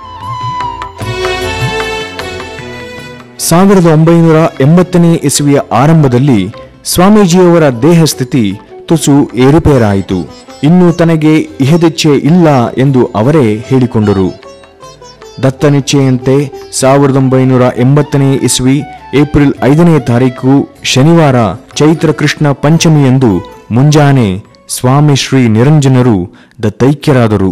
ಸಾವಿರದ ಒಂಬೈನೂರ ಎಂಬತ್ತನೇ ಇಸವಿಯ ಆರಂಭದಲ್ಲಿ ಸ್ವಾಮೀಜಿಯವರ ದೇಹ ಸ್ಥಿತಿ ತುಸು ಏರುಪೇರಾಯಿತು ಇನ್ನು ತನಗೆ ಇಹದೆಚ್ಛೆ ಇಲ್ಲ ಎಂದು ಅವರೇ ಹೇಳಿಕೊಂಡರು ದತ್ತನಿಚ್ಛೆಯಂತೆ ಸಾವಿರದ ಒಂಬೈನೂರ ಎಂಬತ್ತನೇ ಇಸ್ವಿ ಏಪ್ರಿಲ್ ಐದನೇ ತಾರೀಕು ಶನಿವಾರ ಚೈತ್ರ ಕೃಷ್ಣ ಪಂಚಮಿಯಂದು ಮುಂಜಾನೆ ಸ್ವಾಮಿ Shri ನಿರಂಜನರು ದತ್ತೈಕ್ಯರಾದರು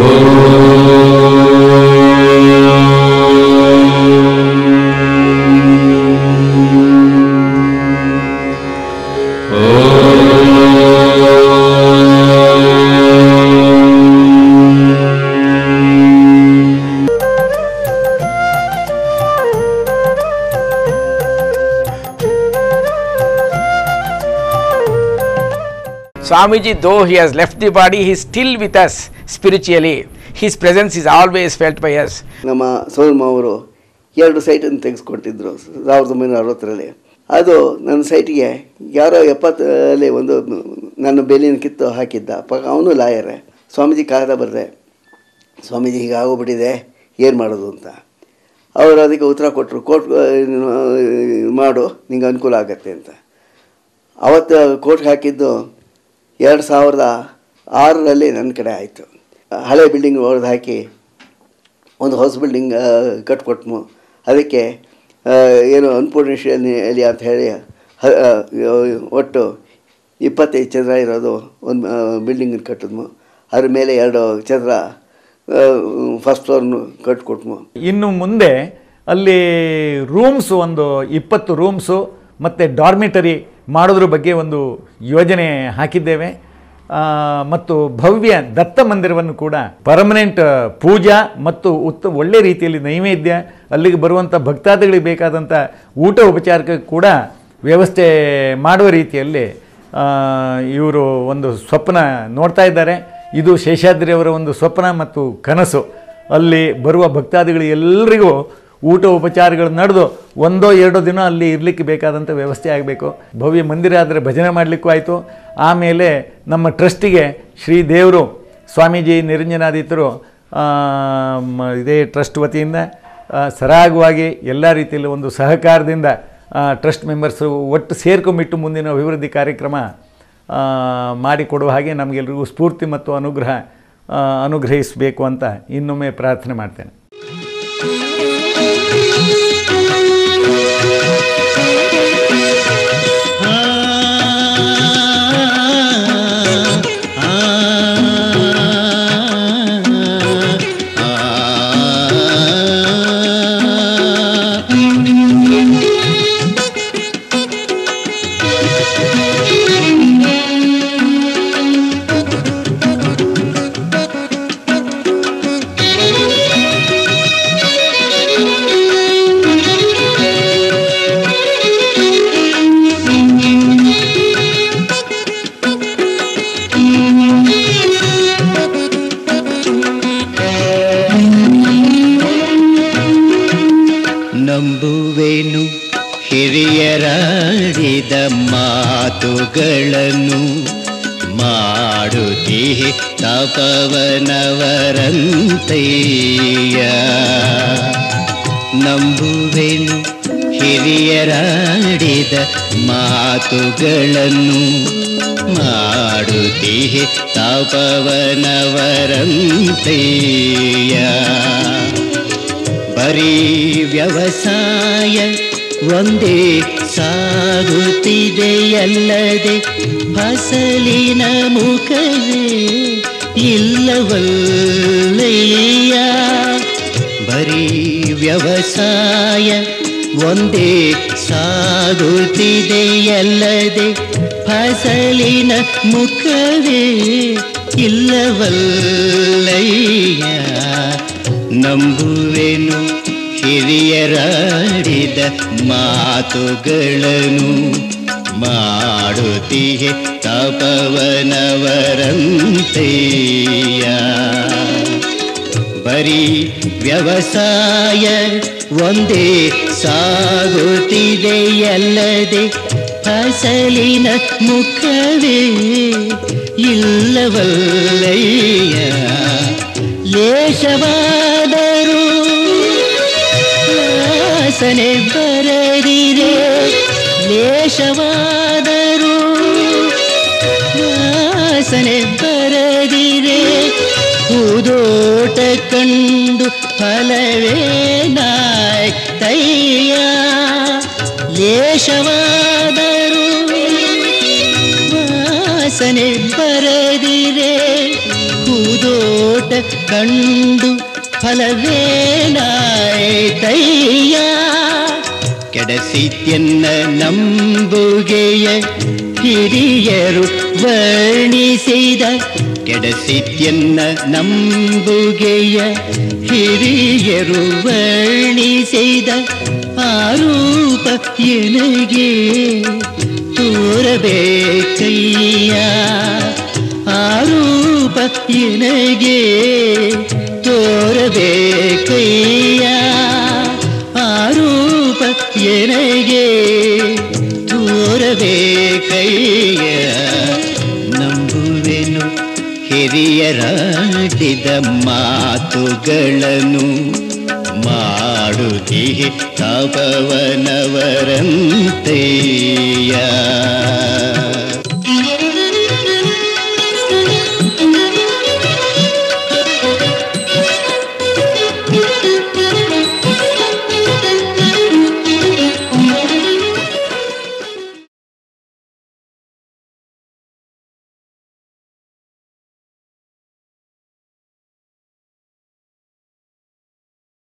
Swamiji, though he has left the body, he is still with us spiritually. His presence is always felt by us. ನಮ್ಮ ಸೋಲ್ಮ ಅವರು ಎರಡು ಸೈಟನ್ನು ತೆಗೆಸ್ಕೊಟ್ಟಿದ್ರು ಸಾವಿರದ ಒಂಬೈನೂರ ಅರವತ್ತರಲ್ಲಿ ಅದು ನನ್ನ ಸೈಟಿಗೆ ಯಾರೋ ಎಪ್ಪತ್ತರಲ್ಲಿ ಒಂದು ನನ್ನ ಬೆಲಿನ ಕಿತ್ತು ಹಾಕಿದ್ದ ಪಾಪ ಅವನು ಲಾಯರೇ ಸ್ವಾಮೀಜಿ ಕಾಗದ ಬರೆದೆ ಸ್ವಾಮೀಜಿ ಹೀಗೆ ಆಗೋಗ್ಬಿಟ್ಟಿದೆ ಏನು ಮಾಡೋದು ಅಂತ ಅವರು ಅದಕ್ಕೆ ಉತ್ತರ ಕೊಟ್ಟರು ಕೋರ್ಟ್ ಮಾಡು ನಿಂಗೆ ಅನುಕೂಲ ಆಗತ್ತೆ ಅಂತ ಅವತ್ತು ಕೋರ್ಟ್ಗೆ ಹಾಕಿದ್ದು ಎರಡು ಸಾವಿರದ ಆರರಲ್ಲಿ ನನ್ನ ಕಡೆ ಆಯಿತು ಹಳೆ ಬಿಲ್ಡಿಂಗ್ ಹೊಡೆದು ಹಾಕಿ ಒಂದು ಹೊಸ ಬಿಲ್ಡಿಂಗ್ ಕಟ್ಕೊಟ್ನು ಅದಕ್ಕೆ ಆ, ಏನು ಅನ್ಪೂರ್ಣೇಶ್ವರಿ ಅಂತ ಹೇಳಿ ಹ- ಆ, ಒಟ್ಟು ಇಪ್ಪತ್ತೈದು ಚದರ ಇರೋದು ಒಂದು ಬಿಲ್ಡಿಂಗ್ ಕಟ್ಟಿದ್ಮು ಅದ್ರ ಮೇಲೆ ಎರಡು ಚದರ ಫಸ್ಟ್ ಫ್ಲೋರ್ನು ಕಟ್ಕೊಟ್ಮು ಇನ್ನು ಮುಂದೆ ಅಲ್ಲಿ ರೂಮ್ಸ್ ಒಂದು ಇಪ್ಪತ್ತು ರೂಮ್ಸು ಮತ್ತು ಡಾರ್ಮಿಟರಿ ಮಾಡೋದ್ರ ಬಗ್ಗೆ ಒಂದು ಯೋಜನೆ ಹಾಕಿದ್ದೇವೆ ಆ, ಮತ್ತು ಭವ್ಯ ದತ್ತ ಮಂದಿರವನ್ನು ಕೂಡ ಪರ್ಮನೆಂಟ್ ಪೂಜಾ ಮತ್ತು ಉತ್ತ ಒಳ್ಳೆ ರೀತಿಯಲ್ಲಿ ನೈವೇದ್ಯ ಅಲ್ಲಿಗೆ ಬರುವಂಥ ಭಕ್ತಾದಿಗಳಿಗೆ ಬೇಕಾದಂಥ ಊಟ ಉಪಚಾರಕ್ಕೆ ಕೂಡ ವ್ಯವಸ್ಥೆ ಮಾಡುವ ರೀತಿಯಲ್ಲಿ ಇವರು ಒಂದು ಸ್ವಪ್ನ ನೋಡ್ತಾ ಇದ್ದಾರೆ ಇದು ಶೇಷಾದ್ರಿಯವರ ಒಂದು ಸ್ವಪ್ನ ಮತ್ತು ಕನಸು ಅಲ್ಲಿ ಬರುವ ಭಕ್ತಾದಿಗಳು ಎಲ್ಲರಿಗೂ ಊಟ ಉಪಚಾರಗಳು ನಡೆದು ಒಂದೋ ಎರಡೋ ದಿನ ಅಲ್ಲಿ ಇರಲಿಕ್ಕೆ ಬೇಕಾದಂಥ ವ್ಯವಸ್ಥೆ ಆಗಬೇಕು ಭವ್ಯ ಮಂದಿರ ಆದರೆ ಭಜನೆ ಮಾಡಲಿಕ್ಕೂ ಆಯಿತು ಆಮೇಲೆ ನಮ್ಮ ಟ್ರಸ್ಟಿಗೆ ಶ್ರೀ ದೇವರು ಸ್ವಾಮೀಜಿ ನಿರಂಜನಾದಿತರು ಆ, ಮ- ಇದೇ ಟ್ರಸ್ಟ್ ವತಿಯಿಂದ ಆ, ಸರಾಗವಾಗಿ ಎಲ್ಲ ರೀತಿಯಲ್ಲಿ ಒಂದು ಸಹಕಾರದಿಂದ ಟ್ರಸ್ಟ್ ಮೆಂಬರ್ಸು ಒಟ್ಟು ಸೇರ್ಕೊಂಬಿಟ್ಟು ಮುಂದಿನ ಅಭಿವೃದ್ಧಿ ಕಾರ್ಯಕ್ರಮ ಆ, ಮಾಡಿಕೊಡುವ ಹಾಗೆ ನಮಗೆಲ್ರಿಗೂ ಸ್ಫೂರ್ತಿ ಮತ್ತು ಅನುಗ್ರಹ ಆ, ಅನುಗ್ರಹಿಸಬೇಕು ಅಂತ ಇನ್ನೊಮ್ಮೆ ಪ್ರಾರ್ಥನೆ ಮಾಡ್ತೇನೆ ನಂಬುವೆನು ಹಿರಿಯರಾಡಿದ ಮಾತುಗಳನ್ನು ಮಾಡುತ್ತೀಹೆ ತಪವನವರಂತಯ್ಯ ನಂಬುವೆನು ಹಿರಿಯರಾಡಿದ ಮಾತುಗಳನ್ನು ಮಾಡುತ್ತೀಹೆ ತಪವನವರಂತಯ್ಯ ಬರೀ ವ್ಯವಸಾಯ ಒಂದೇ ಸಾಗುತ್ತಿದೆಯಲ್ಲದೆ ಫಸಲಿನ ಮುಖವೇ ಇಲ್ಲವಲ್ಲಯ್ಯ ಬರೀ ವ್ಯವಸಾಯ ಒಂದೇ ಸಾಗುತ್ತಿದೆಯಲ್ಲದೆ ಫಸಲಿನ ಮುಖವೇ ಇಲ್ಲವಲ್ಲಯ್ಯ ನಂಬುವೆನು ಹಿರಿಯರಾಡಿದ ಮಾತುಗಳನ್ನು ಮಾಡುತ್ತೀಹೆ ತಪವನವರಂತೆಯ ಬರೀ ವ್ಯವಸಾಯ ಒಂದೇ ಸಾಗುತ್ತಿದೆಯಲ್ಲದೆ ಫಸಲಿನ ಮುಖವೇ ಇಲ್ಲವಲ್ಲಯ್ಯ ಲೇಷವಾದರೂ ವಾಸನೆ ಬರದಿರೆ ಲೇಷವಾದರೂ ವಾಸನೆ ಬರದಿರೆ ಹೂದೋಟ ಕಂಡು ಫಲವೇನಾಯ್ತಯ್ಯ ಲೇಷವಾದರೂ ವಾಸನೆ ಬರದಿರೆ ಹೂದೋಟ ಕಂಡು ಫಲವೇನಾಯ್ತಯ್ಯ ಕೆಡಸಿದ್ಯನ್ನ ನಂಬುಗೆಯ ಹಿರಿಯರು ವರ್ಣಿಸಿದ ಕೆಡಸಿದ್ಯನ್ನ ನಂಬುಗೆಯ ಹಿರಿಯರು ವರ್ಣಿಸಿದ ಆರೂಪ ಎನಗೆ ತೋರಬೇಕಯ್ಯ ಆರೂಪ ಎನಗೆ ತೋರಬೇಕಯ್ಯ ಆರೂಪ ಎನಗೆ ತೋರಬೇಕಯ್ಯ ನಂಬುವೆನು ಹಿರಿಯರಾಡಿದ ಮಾತುಗಳನ್ನು ಮಾಡುತ್ತೀಹೆ ತಪವನವರಂತೆಯ